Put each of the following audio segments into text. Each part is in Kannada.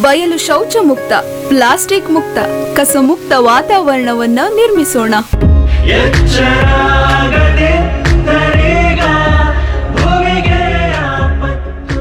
ಬಯಲು ಶೌಚ ಮುಕ್ತ ಪ್ಲಾಸ್ಟಿಕ್ ಮುಕ್ತ ಕಸ ಮುಕ್ತ ವಾತಾವರಣವನ್ನ ನಿರ್ಮಿಸೋಣ ಎಚ್ಚರಾಗದೆ ತರೇಗ ಭೂಮಿಗೆ ಆಪತ್ತು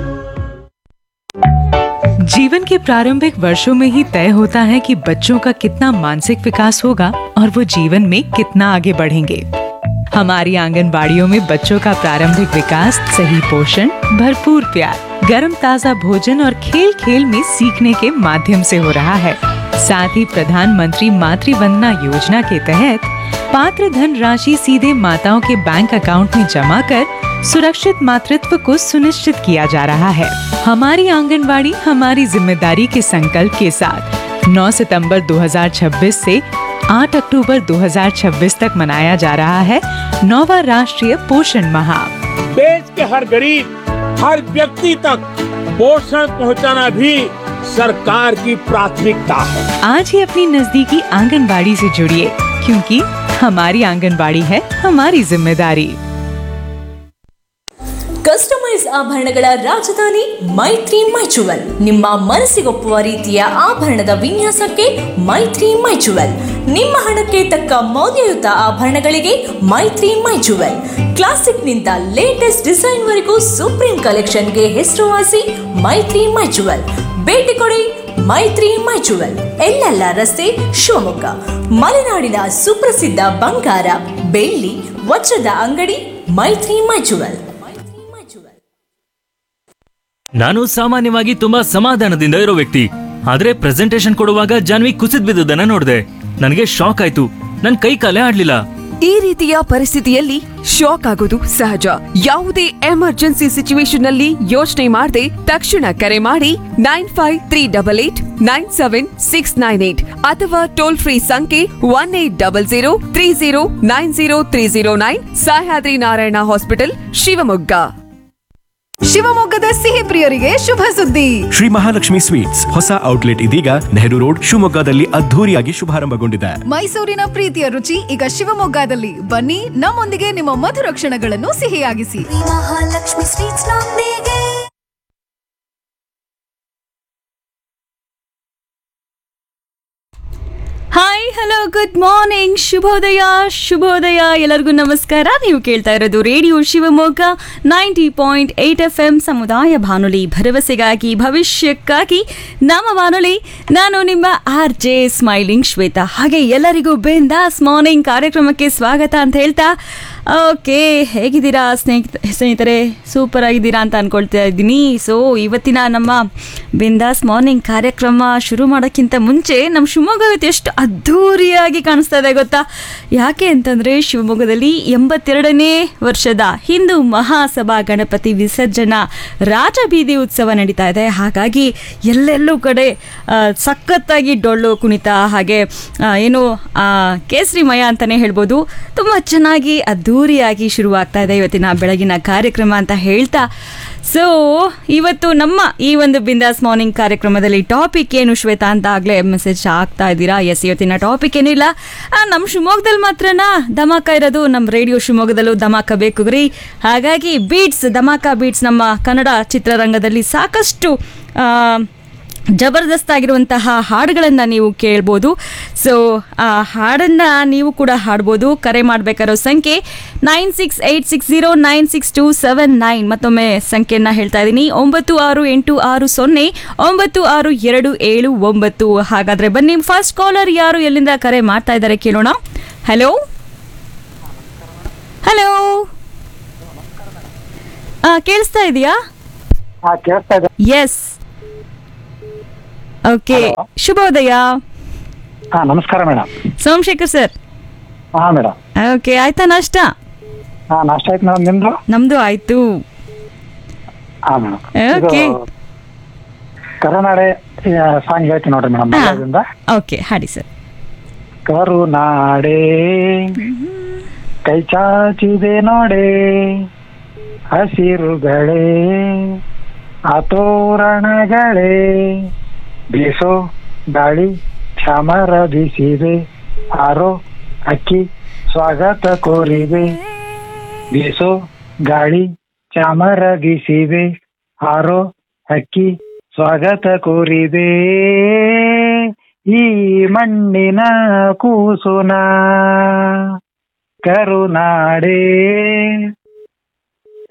जीवन के प्रारंभिक वर्षों में ही तय होता है कि बच्चों का कितना मानसिक विकास होगा और वो जीवन में कितना आगे बढ़ेंगे हमारी आंगनबाड़ियों में बच्चों का प्रारंभिक विकास सही पोषण भरपूर प्यार गर्म ताजा भोजन और खेल खेल में सीखने के माध्यम से हो रहा है साथ ही प्रधानमंत्री मातृ वंदना योजना के तहत पात्र धन राशि सीधे माताओं के बैंक अकाउंट में जमा कर सुरक्षित मातृत्व को सुनिश्चित किया जा रहा है हमारी आंगनबाड़ी हमारी जिम्मेदारी के संकल्प के साथ 9 सितंबर 2026 से 8 अक्टूबर 2026 तक मनाया जा रहा है नौवा राष्ट्रीय पोषण माह देश के हर गरीब हर व्यक्ति तक पोषण पहुंचाना भी सरकार की प्राथमिकता है आज ही अपनी नजदीकी आंगनबाड़ी से जुड़िए क्योंकि हमारी आंगनबाड़ी है हमारी जिम्मेदारी ಕಸ್ಟಮೈಸ್ ಆಭರಣಗಳ ರಾಜಧಾನಿ ಮೈತ್ರಿ ಮೈಚುವಲ್ ನಿಮ್ಮ ಮನಸ್ಸಿಗೊಪ್ಪುವ ರೀತಿಯ ಆಭರಣದ ವಿನ್ಯಾಸಕ್ಕೆ ಮೈತ್ರಿ ಮೈಚುವಲ್ ನಿಮ್ಮ ಹಣಕ್ಕೆ ತಕ್ಕ ಮೌಲ್ಯಯುತ ಆಭರಣಗಳಿಗೆ ಮೈತ್ರಿ ಮೈಚುವಲ್ ಕ್ಲಾಸಿಕ್ನಿಂದ ಲೇಟೆಸ್ಟ್ ಡಿಸೈನ್ ವರೆಗೂ ಸುಪ್ರೀಂ ಕಲೆಕ್ಷನ್ಗೆ ಹೆಸರುವಾಸಿ ಮೈತ್ರಿ ಮೈಚುವಲ್ ಭೇಟಿ ಕೊಡಿ ಮೈತ್ರಿ ಮೈಚುವಲ್ ಎಲ್ಲೆಲ್ಲ ರಸ್ತೆ ಶಿವಮೊಗ್ಗ ಮಲೆನಾಡಿನ ಸುಪ್ರಸಿದ್ಧ ಬಂಗಾರ ಬೆಳ್ಳಿ ವಜ್ರದ ಅಂಗಡಿ ಮೈತ್ರಿ ಮೈಚುವಲ್ ಮೈತ್ರಿ ಮೈಚುವಲ್ ನಾನು ಸಾಮಾನ್ಯವಾಗಿ ತುಂಬಾ ಸಮಾಧಾನದಿಂದ ಇರೋ ವ್ಯಕ್ತಿ ಆದ್ರೆ ಪ್ರೆಸೆಂಟೇಶನ್ ಕೊಡುವಾಗ ಜಾನ್ವಿ ಕುಸಿದ್ ಬಿದ್ದದನ್ನ ನೋಡಿದೆ ನನಗೆ ಶಾಕ್ ಆಯ್ತು ನನ್ ಕೈ ಕಾಲೇ ಆಡ್ಲಿಲ್ಲ ಈ ರೀತಿಯ ಪರಿಸ್ಥಿತಿಯಲ್ಲಿ ಶಾಕ್ ಆಗೋದು ಸಹಜ ಯಾವುದೇ ಎಮರ್ಜೆನ್ಸಿ ಸಿಚುವೇಶನ್ ಅಲ್ಲಿ ಯೋಚನೆ ಮಾಡದೆ ತಕ್ಷಣ ಕರೆ ಮಾಡಿ nine five three double eight nine seven six nine eight ಅಥವಾ ಟೋಲ್ ಫ್ರೀ ಸಂಖ್ಯೆ one eight double zero three zero nine zero three zero nine Sahyadri Narayana hospital Shivamogga ಶಿವಮೊಗ್ಗದ ಸಿಹಿ ಪ್ರಿಯರಿಗೆ ಶುಭ ಸುದ್ದಿ ಶ್ರೀ ಮಹಾಲಕ್ಷ್ಮಿ ಸ್ವೀಟ್ಸ್ ಹೊಸ ಔಟ್ಲೆಟ್ ಇದೀಗ ನೆಹರು ರೋಡ್ ಶಿವಮೊಗ್ಗದಲ್ಲಿ ಅದ್ಧೂರಿಯಾಗಿ ಶುಭಾರಂಭಗೊಂಡಿದೆ ಮೈಸೂರಿನ ಪ್ರೀತಿಯ ರುಚಿ ಈಗ ಶಿವಮೊಗ್ಗದಲ್ಲಿ ಬನ್ನಿ ನಮ್ಮೊಂದಿಗೆ ನಿಮ್ಮ ಮಧುರ ಕ್ಷಣಗಳನ್ನು ಸಿಹಿಯಾಗಿಸಿ ಮಹಾಲಕ್ಷ್ಮಿ ಸ್ವೀಟ್ಸ್ ನೊಂದಿಗೆ ಹಾಯ್ ಹಲೋ ಗುಡ್ ಮಾರ್ನಿಂಗ್ ಶುಭೋದಯ ಶುಭೋದಯ ಎಲ್ಲರಿಗೂ ನಮಸ್ಕಾರ ನೀವು ಕೇಳ್ತಾ ಇರೋದು radio Shivamogga ninety point eight F M ಸಮುದಾಯ ಬಾನುಲಿ ಭರವಸೆಗಾಗಿ ಭವಿಷ್ಯಕ್ಕಾಗಿ ನಮ್ಮ ಬಾನುಲಿ ನಾನು ನಿಮ್ಮ ಆರ್ ಜೆ ಸ್ಮೈಲಿಂಗ್ ಶ್ವೇತಾ ಹಾಗೆ ಎಲ್ಲರಿಗೂ ಬೆಂದಾಸ್ ಮಾರ್ನಿಂಗ್ ಕಾರ್ಯಕ್ರಮಕ್ಕೆ ಸ್ವಾಗತ ಅಂತ ಹೇಳ್ತಾ ಓಕೆ ಹೇಗಿದ್ದೀರಾ ಸ್ನೇಹಿತ ಸ್ನೇಹಿತರೆ ಸೂಪರ್ ಆಗಿದ್ದೀರಾ ಅಂತ ಅನ್ಕೊಳ್ತಾ ಇದ್ದೀನಿ ಸೊ ಇವತ್ತಿನ ನಮ್ಮ ಬಿಂದಾಸ್ ಮಾರ್ನಿಂಗ್ ಕಾರ್ಯಕ್ರಮ ಶುರು ಮಾಡೋಕ್ಕಿಂತ ಮುಂಚೆ ನಮ್ಮ ಶಿವಮೊಗ್ಗ ಇವತ್ತು ಎಷ್ಟು ಅದ್ಧೂರಿಯಾಗಿ ಕಾಣಿಸ್ತಾ ಇದೆ ಗೊತ್ತಾ ಯಾಕೆ ಅಂತಂದರೆ ಶಿವಮೊಗ್ಗದಲ್ಲಿ ಎಂಬತ್ತೆರಡನೇ ವರ್ಷದ ಹಿಂದೂ ಮಹಾಸಭಾ ಗಣಪತಿ ವಿಸರ್ಜನಾ ರಾಜಬೀದಿ ಉತ್ಸವ ನಡೀತಾ ಇದೆ ಹಾಗಾಗಿ ಎಲ್ಲೆಲ್ಲೂ ಕಡೆ ಆ, ಸಖತ್ತಾಗಿ ಡೊಳ್ಳು ಕುಣಿತ ಹಾಗೆ ಆ, ಏನು ಆ, ಕೇಸರಿಮಯ ಅಂತಲೇ ಹೇಳ್ಬೋದು ತುಂಬ ಚೆನ್ನಾಗಿ ಅದ್ಧೂರಿಯಾಗಿ ಶುರುವಾಗ್ತಾ ಇದೆ ಇವತ್ತಿನ ಬೆಳಗಿನ ಕಾರ್ಯಕ್ರಮ ಅಂತ ಹೇಳ್ತಾ ಸೊ ಇವತ್ತು ನಮ್ಮ ಈ ಒಂದು ಬಿಂದಾಸ್ ಮಾರ್ನಿಂಗ್ ಕಾರ್ಯಕ್ರಮದಲ್ಲಿ ಟಾಪಿಕ್ ಏನು ಶ್ವೇತಾ ಅಂತ ಆಗಲೇ ಮೆಸೇಜ್ ಆಗ್ತಾ ಇದ್ದೀರಾ ಎಸ್ ಇವತ್ತಿನ ಟಾಪಿಕ್ ಏನಿಲ್ಲ ಆ, ನಮ್ಮ ಶಿವಮೊಗ್ಗದಲ್ಲಿ ಮಾತ್ರನಾ ಧಮಾಕ ಇರೋದು ನಮ್ಮ ರೇಡಿಯೋ ಶಿವಮೊಗ್ಗದಲ್ಲೂ ಧಮಾಕ ಬೇಕು ರೀ ಹಾಗಾಗಿ ಬೀಟ್ಸ್ ಧಮಾಕ ಬೀಟ್ಸ್ ನಮ್ಮ ಕನ್ನಡ ಚಿತ್ರರಂಗದಲ್ಲಿ ಸಾಕಷ್ಟು ಆ, ಜಬರ್ದಸ್ತ್ ಆಗಿರುವಂತಹ ಹಾಡುಗಳನ್ನು ನೀವು ಕೇಳ್ಬೋದು ಸೊ ಆ ಹಾಡನ್ನು ನೀವು ಕೂಡ ಹಾಡ್ಬೋದು ಕರೆ ಮಾಡಬೇಕಾರೋ ಸಂಖ್ಯೆ nine six eight six zero nine six two seven nine ಮತ್ತೊಮ್ಮೆ ಸಂಖ್ಯೆಯನ್ನು ಹೇಳ್ತಾ ಇದ್ದೀನಿ ಒಂಬತ್ತು ಆರು ಎಂಟು ಆರು ಸೊನ್ನೆ ಒಂಬತ್ತು ಆರು ಎರಡು ಏಳು ಒಂಬತ್ತು ಹಾಗಾದರೆ ಬನ್ನಿ ಫಸ್ಟ್ ಕಾಲರ್ ಯಾರು ಎಲ್ಲಿಂದ ಕರೆ ಮಾಡ್ತಾ ಇದ್ದಾರೆ ಕೇಳೋಣ ಹಲೋ ಹಲೋ ಕೇಳಿಸ್ತಾ ಇದೆಯಾ ಕೇಳಿಸ್ತಾ ಇದೆ ಎಸ್ ಓಕೆ ಶುಭೋದಯ ಹಾ ನಮಸ್ಕಾರ ಮೇಡಮ್ ಸೋಮಶೇಖರ್ ಸರ್ ಹಾ ಮೇಡಮ್ ಓಕೆ ಆಯ್ತಾ ನಾಷ್ಟ ಹಾ ನಾಷ್ಟ ಆಯ್ತು ಮೇಡಮ್ ನಿಮ್ದು ನಮ್ದು ಆಯ್ತು ಹಾ ಮೇಡಮ್ Okay. ಕರುನಾಡೆ ಸಾಂಗ್ ಹೇಳ್ತೀನಿ ನೋಡ್ರಿ ಮೇಡಮ್ ಮಲಯಾಳದಿಂದ ಓಕೆ ಹಾಡಿ ಸರ್ ಕರುನಾಡೆ ಕೈ ಚಾಚಿದೆ ನೋಡೆ ಹಸಿರುಗಳೇ ಆತೋರಣಗಳೇ ಬೀಸೋ ಗಾಳಿ ಚಾಮರ ಬೀಸಿದೆ ಆರೋ ಅಕ್ಕಿ ಸ್ವಾಗತ ಕೋರಿದೆ ಬೀಸೋ ಗಾಳಿ ಚಾಮರ ಬೀಸಿದೆ ಹಾರೋ ಹಕ್ಕಿ ಸ್ವಾಗತ ಕೋರಿದೆ ಈ ಮಣ್ಣಿನ ಕೂಸುನ ಕರುನಾಡೆ